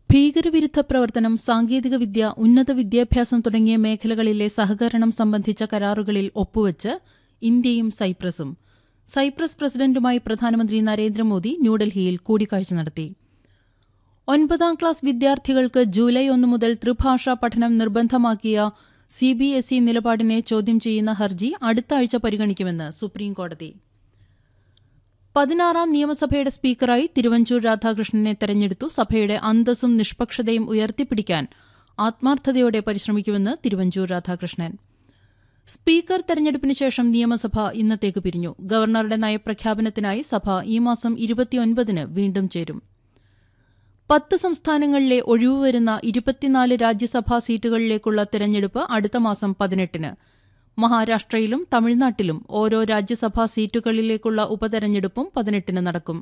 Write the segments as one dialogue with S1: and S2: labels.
S1: ഭീകരവിരുദ്ധ പ്രവർത്തനം സാങ്കേതികവിദ്യ ഉന്നത വിദ്യാഭ്യാസം തുടങ്ങിയ മേഖലകളിലെ സഹകരണം സംബന്ധിച്ച കരാറുകളിൽ ഒപ്പുവച്ച് ഇന്ത്യയും സൈപ്രസും സൈപ്രസ് പ്രസിഡന്റുമായി പ്രധാനമന്ത്രി നരേന്ദ്രമോദി ന്യൂഡൽഹിയിൽ കൂടിക്കാഴ്ച നടത്തി ഒൻപതാം ക്ലാസ് വിദ്യാർത്ഥികൾക്ക് ജൂലൈ ഒന്ന് മുതൽ ത്രിഭാഷാ പഠനം നിർബന്ധമാക്കിയ സി ബി എസ് ഇ നിലപാടിനെ ചോദ്യം ചെയ്യുന്ന ഹർജി അടുത്ത ആഴ്ച പരിഗണിക്കുമെന്ന് സുപ്രീംകോടതി പതിനാറാം നിയമസഭയുടെ സ്പീക്കറായി തിരുവഞ്ചൂർ രാധാകൃഷ്ണനെ തെരഞ്ഞെടുത്തു സഭയുടെ അന്തസ്സും നിഷ്പക്ഷതയും ഉയർത്തിപ്പിടിക്കാൻ ആത്മാർത്ഥതയോടെ പരിശ്രമിക്കുമെന്ന് തിരുവഞ്ചൂർ രാധാകൃഷ്ണൻ സ്പീക്കർ തെരഞ്ഞെടുപ്പിന് ശേഷം നിയമസഭ ഇന്നത്തേക്ക് പിരിഞ്ഞു ഗവർണറുടെ നയപ്രഖ്യാപനത്തിനായി സഭ ഈ മാസം ഇരുപത്തിയൊൻപതിന് വീണ്ടും ചേരും പത്ത് സംസ്ഥാനങ്ങളിലെ ഒഴിവ് വരുന്ന ഇരുപത്തിനാല് രാജ്യസഭാ സീറ്റുകളിലേക്കുള്ള തെരഞ്ഞെടുപ്പ് അടുത്ത മാസം പതിനെട്ടിന് മഹാരാഷ്ട്രയിലും തമിഴ്നാട്ടിലും ഓരോ രാജ്യസഭാ സീറ്റുകളിലേക്കുള്ള ഉപതെരഞ്ഞെടുപ്പും പതിനെട്ടിന് നടക്കും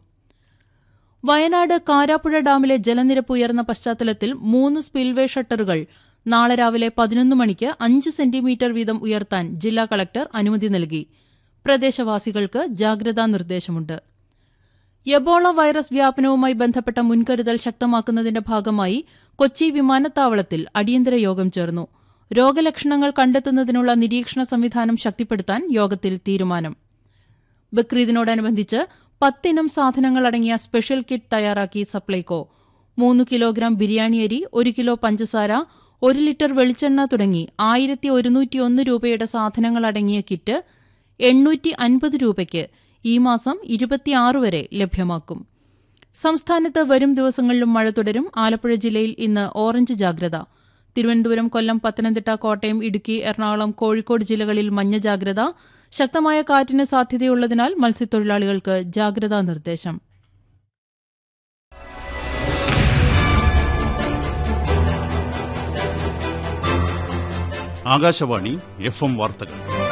S1: വയനാട് കാരാപ്പുഴ ഡാമിലെ ജലനിരപ്പ് ഉയർന്ന പശ്ചാത്തലത്തിൽ മൂന്ന് സ്പിൽവേ ഷട്ടറുകൾ നാളെ രാവിലെ പതിനൊന്ന് മണിക്ക് അഞ്ച് സെന്റിമീറ്റർ വീതം ഉയർത്താൻ ജില്ലാ കളക്ടർ അനുമതി നൽകി പ്രദേശവാസികൾക്ക് ജാഗ്രതാ നിർദ്ദേശമുണ്ട് എബോള വൈറസ് വ്യാപനവുമായി ബന്ധപ്പെട്ട മുൻകരുതൽ ശക്തമാക്കുന്നതിന്റെ ഭാഗമായി കൊച്ചി വിമാനത്താവളത്തിൽ അടിയന്തര യോഗം ചേർന്നു രോഗലക്ഷണങ്ങൾ കണ്ടെത്തുന്നതിനുള്ള നിരീക്ഷണ സംവിധാനം ശക്തിപ്പെടുത്താൻ യോഗത്തിൽ തീരുമാനം ബക്രീദിനോടനുബന്ധിച്ച് പത്തിനം സാധനങ്ങൾ അടങ്ങിയ സ്പെഷ്യൽ കിറ്റ് തയ്യാറാക്കി സപ്ലൈകോ മൂന്ന് കിലോഗ്രാം ബിരിയാണി അരി ഒരു കിലോ പഞ്ചസാര ഒരു ലിറ്റർ വെളിച്ചെണ്ണ തുടങ്ങി ആയിരത്തി ഒരുന്നൂറ്റിയൊന്ന് രൂപയുടെ സാധനങ്ങൾ അടങ്ങിയ കിറ്റ് എണ്ണൂറ്റി അൻപത് രൂപയ്ക്ക് ഈ മാസം ഇരുപത്തിയാറ് വരെ ലഭ്യമാക്കും സംസ്ഥാനത്ത് വരും ദിവസങ്ങളിലും മഴ തുടരും ആലപ്പുഴ ജില്ലയിൽ ഇന്ന് ഓറഞ്ച് ജാഗ്രത തിരുവനന്തപുരം കൊല്ലം പത്തനംതിട്ട കോട്ടയം ഇടുക്കി എറണാകുളം കോഴിക്കോട് ജില്ലകളിൽ മഞ്ഞ ജാഗ്രത ശക്തമായ കാറ്റിന് സാധ്യതയുള്ളതിനാൽ മത്സ്യത്തൊഴിലാളികൾക്ക് ജാഗ്രതാ നിർദ്ദേശം
S2: ആകാശവാണി എഫ് എം വാർത്തകൾ